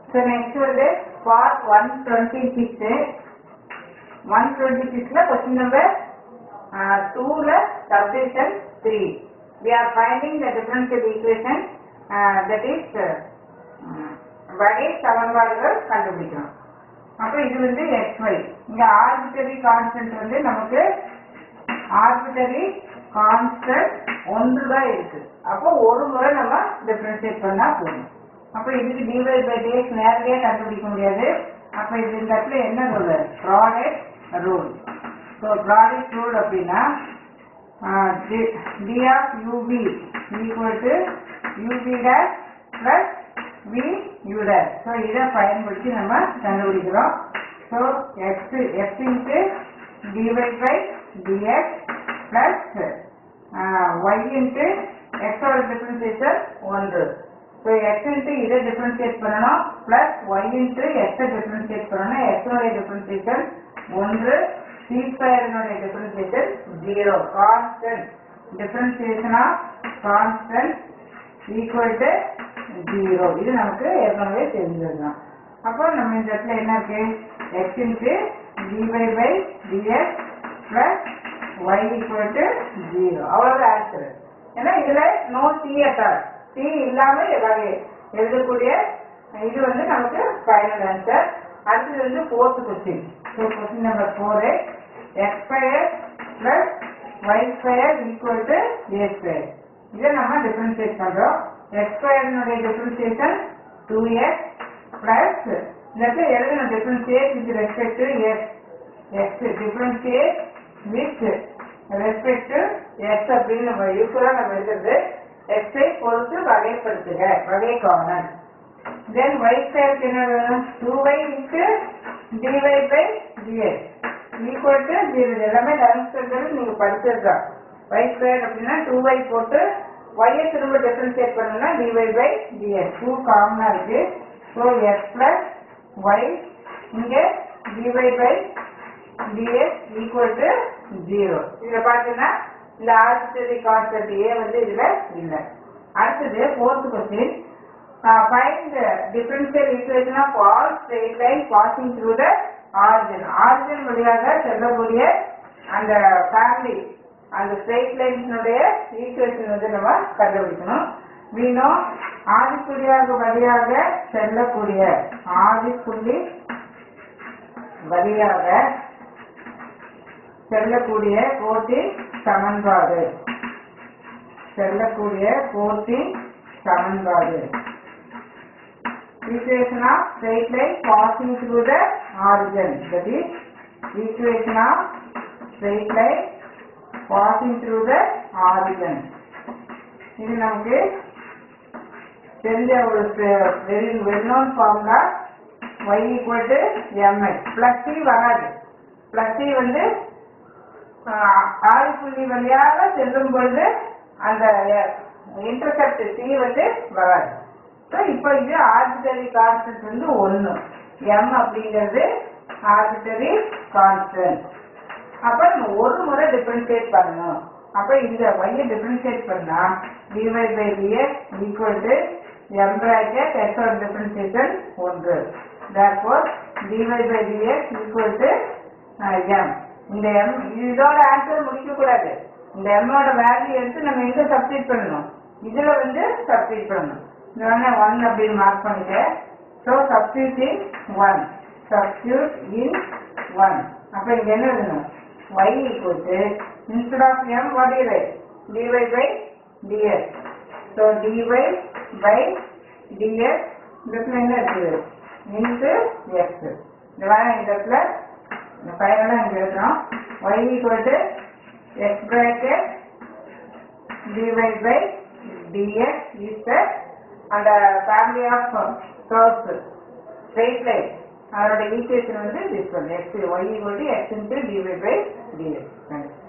So next வந்து part one twenty six one twenty சிக்ஸில் question number டூவில் subdivision three we are finding the differential equation uh, that is uh, வகை சமன்பாடுகள் கண்டுபிடிக்கணும் அப்போ இது வந்து xy இங்க ஆர்பிட்டரி கான்ஸ்டன்ட் வந்து நமக்கு ஆர்பிட்டரி கான்ஸ்டன்ட் ஒன்று தான் இருக்கு அப்போ ஒரு முறை நம்ம டிஃபரன்ஷியேட் பண்ணா போதும் அப்போ இதுக்கு டிவை பை டேஸ் நேரடியாக கண்டுபிடிக்க முடியாது அப்போ இது இந்த இடத்துல என்ன rule product rule so product rule அப்படின்னா d of ub equal to ub dash plus v u dash so இதை பயன்படுத்தி நம்ம கண்டுபிடிக்கிறோம் so x x into dy by dx plus uh, y into x ஓட டிஃபரன்சியேஷன் ஒன்று so x into இதை differentiate பண்ணணும் plus y into x differentiate பண்ணணும் x ஓட டிஃபரன்சியேஷன் ஒன்று c ஸ்கொயரினுடைய differentiation zero constant differentiation of constant equal to zero இது நமக்கு ஏற்கனவே தெரிஞ்சிருக்கோம் அப்போ நம்ம இந்த இடத்துல என்ன இருக்கு x into dy by dx plus y equal to zero அவ்வளவு ஆன்சர் ஏன்னா இதுல நோ டி அட்டால் டி இல்லாம ஏதாவது எழுதக்கூடிய இது வந்து நமக்கு ஃபைனல் ஆன்சர் அடுத்தது வந்து fourth question so question number four x square plus y square equal to a square இதை நம்ம டிஃபரன்ஷியேட் பண்றோம் எக்ஸ் ஸ்கொயர்னுடைய டிஃபரன்ஷியேஷன் டூ எக்ஸ் பிளஸ் இந்த இடத்துல எழுதணும் differentiate with respect to x x differentiate with respect to x அப்படின்னு நம்ம யூஸ்வலாக நம்ம எழுதுறது எக்ஸை பொறுத்து வகைப்படுத்துக வகை காணல் then y square என்ன வேணும் 2y into dy by dx equal to 0 இது எல்லாமே லெவன்த் ஸ்டாண்டர்ட் நீங்க படிச்சிருக்கோம் y square அப்படின்னா 2y போட்டு y ஐ திரும்ப டிஃபரன்ஷியேட் பண்ணனும்னா dy by dx 2 காமனா இருக்கு so x plus y இங்க dy by dx equal to 0 இதுல பாத்தீங்கன்னா இந்த ஆர்பிட்டரி கான்ஸ்டன்ட் a வந்து இதுல இல்ல அடுத்தது fourth question uh, find the differential equation of all straight line passing through the origin. origin வழியாக செல்லக்கூடிய அந்த ஃபேமிலி அந்த ஸ்ட்ரெயிட் லைன்ஸினுடைய ஈக்குவேஷன் வந்து நம்ம கண்டுபிடிக்கணும் we know ஆதிப்புள்ளியாக வழியாக செல்லக்கூடிய ஆதிப்புள்ளி வழியாக செல்லக்கூடிய கோட்டின் சமன்பாடு செல்லக்கூடிய கோட்டின் சமன்பாடு equation of straight line passing through the origin. That is equation of straight line passing through the origin. இது நமக்கு தெரிஞ்ச ஒரு very well known formula y equal to mx plus c வராது plus c வந்து ஆறு புள்ளி வழியாக செல்லும் பொழுது அந்த இன்டர்செப்ட் c வந்து வராது ஸோ இப்போ இது ஆர்பிட்டரி கான்ஸ்டன்ட் வந்து ஒன்று எம் அப்படிங்கிறது ஆர்பிட்டரி கான்ஸ்டன்ட் அப்போ நம்ம ஒரு முறை டிஃபரன்ஷியேட் பண்ணணும் அப்போ இந்த ஒய்யை டிஃபரன்ஷியேட் பண்ணா dy by dx equal to m bracket எக்ஸோட டிஃபரன்ஷியேஷன் ஒன்று therefore dy by dx equal to m இந்த எம் இதோட ஆன்சர் முடிக்கக்கூடாது இந்த எம்மோட வேல்யூ எடுத்து நம்ம எங்க சப்ஸ்டிட் பண்ணணும் இதுல வந்து சப்ஸ்டிட் பண்ணணும் இந்த ஒன்று ஒன் அப்படின்னு மார்க் பண்ணிக்க so substitute in one substitute in one அப்போ இங்க என்ன எழுதணும் y equal to instead of m what is it dy by dx so dy by dx இதுல என்ன இருக்குது into x இந்த வேலை இந்த இடத்துல இந்த ஃபைனலாக இங்க எழுதுறோம் y equal to x bracket dy by dx is the அந்த family of curves straight line அதோட ஈக்குவேஷன் வந்து this one x y equal to x into dy by dx